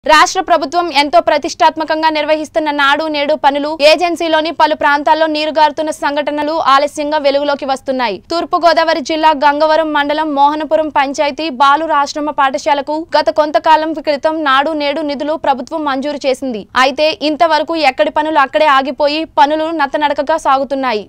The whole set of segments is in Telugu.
రాష్ట్ర ప్రభుత్వం ఎంతో ప్రతిష్టాత్మకంగా నిర్వహిస్తున్న నాడు నేడు పనులు ఏజెన్సీలోని పలు ప్రాంతాల్లో నీరుగారుతున్న సంఘటనలు ఆలస్యంగా వెలుగులోకి వస్తున్నాయి తూర్పు గోదావరి జిల్లా గంగవరం మండలం మోహనపురం పంచాయతీ బాలుర ఆశ్రమ పాఠశాలకు గత కొంతకాలం క్రితం నాడు నేడు నిధులు ప్రభుత్వం మంజూరు చేసింది అయితే ఇంతవరకు ఎక్కడి పనులు అక్కడే ఆగిపోయి పనులు నత్తనడకగా సాగుతున్నాయి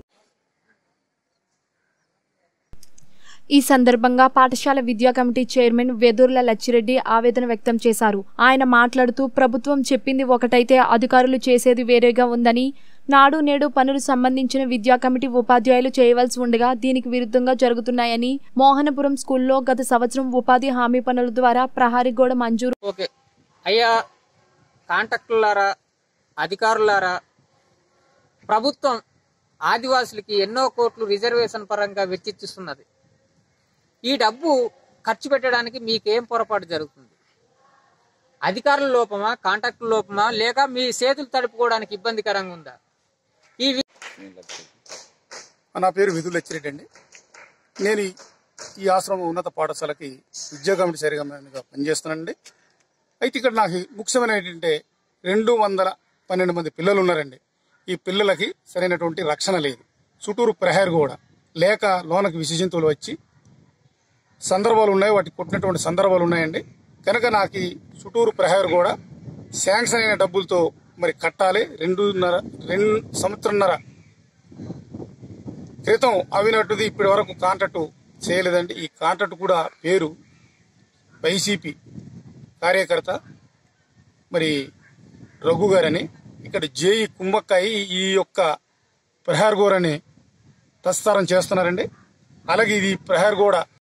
ఈ సందర్భంగా పాఠశాల విద్యా కమిటీ చైర్మన్ వెదుర్ల లచ్చిరెడ్డి ఆవేదన వ్యక్తం చేశారు ఆయన మాట్లాడుతూ ప్రభుత్వం చెప్పింది ఒకటైతే అధికారులు చేసేది వేరేగా ఉందని నాడు నేడు పనులు సంబంధించిన విద్యా కమిటీ ఉపాధ్యాయులు చేయవలసి ఉండగా దీనికి విరుద్ధంగా జరుగుతున్నాయని మోహనపురం స్కూల్లో గత సంవత్సరం ఉపాధి హామీ పనుల ద్వారా ప్రహారీ గోడ మంజూరు ఓకే అయ్యా కాంట్రాక్టులారా అధికారులారా ప్రభుత్వం ఆదివాసులకి ఎన్నో కోట్లు రిజర్వేషన్ పరంగా వెచ్చిస్తున్నది ఈ డబ్బు ఖర్చు పెట్టడానికి మీకేం పొరపాటు జరుగుతుంది అధికారుల లోపమా కాంట్రాక్టుల లోపమా లేక మీ చేతులు తడుపుకోవడానికి ఇబ్బందికరంగా ఉందా ఈ వి- నా పేరు విధులు లచ్చిరెడ్డి అండి నేను ఈ- ఈ ఆశ్రమం ఉన్నత పాఠశాలకి విద్యా కమిటీ సరిగా పనిచేస్తున్నానండి అయితే ఇక్కడ నాకు ముఖ్యమైన ఏంటంటే రెండు వందల పన్నెండు మంది పిల్లలు ఉన్నారండి ఈ పిల్లలకి సరైనటువంటి రక్షణ లేదు చుట్టూరు ప్రహర్ కూడా లేక లోనకి విష జంతువులు వచ్చి సందర్భాలు ఉన్నాయి వాటికి కొట్టినటువంటి సందర్భాలు ఉన్నాయండి కనుక నాకు ఈ చుట్టూరు ప్రహర్ కూడా శాంక్షన్ అయిన డబ్బులతో మరి కట్టాలి రెండున్నర రెండు సంవత్సరంన్నర క్రితం అవినట్టుది ఇప్పటి వరకు కాంట్రాక్ట్ చేయలేదండి ఈ కాంట్రాక్ట్ కూడా పేరు వైసీపీ కార్యకర్త మరి రఘు గారని ఇక్కడ జేఈ కుంభక్కాయి ఈ యొక్క ప్రహార్ గోర్ అని ప్రస్తారం చేస్తున్నారండి అలాగే ఇది ప్రహార్ గోడ